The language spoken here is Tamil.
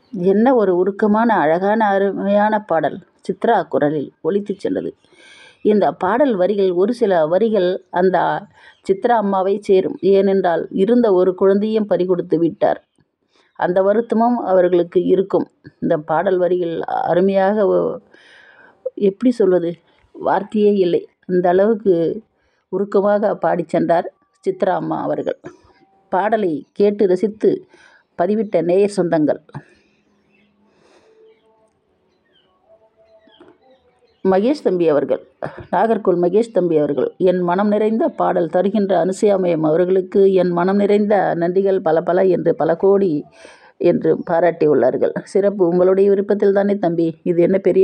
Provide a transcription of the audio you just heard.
என்ன ஒரு உருக்கமான அழகான அருமையான பாடல் சித்ரா குரலில் ஒலித்துச் சென்றது இந்த பாடல் வரிகள் ஒரு சில வரிகள் அந்த சித்ரா அம்மாவை சேரும் ஏனென்றால் இருந்த ஒரு குழந்தையும் பறிகொடுத்து விட்டார் அந்த வருத்தமும் அவர்களுக்கு இருக்கும் இந்த பாடல் வரிகள் அருமையாக எப்படி சொல்வது வார்த்தையே இல்லை அந்த அளவுக்கு உருக்கமாக பாடி சென்றார் சித்ரா அம்மா அவர்கள் பாடலை கேட்டு ரசித்து பதிவிட்ட நேயர் சொந்தங்கள் மகேஷ் தம்பி அவர்கள் நாகர்கோவில் மகேஷ் தம்பி அவர்கள் என் மனம் நிறைந்த பாடல் தருகின்ற அனுசயாமயம் அவர்களுக்கு என் மனம் நிறைந்த நன்றிகள் பல பல என்று பல கோடி என்று பாராட்டியுள்ளார்கள் சிறப்பு உங்களுடைய விருப்பத்தில் தானே தம்பி இது என்ன பெரிய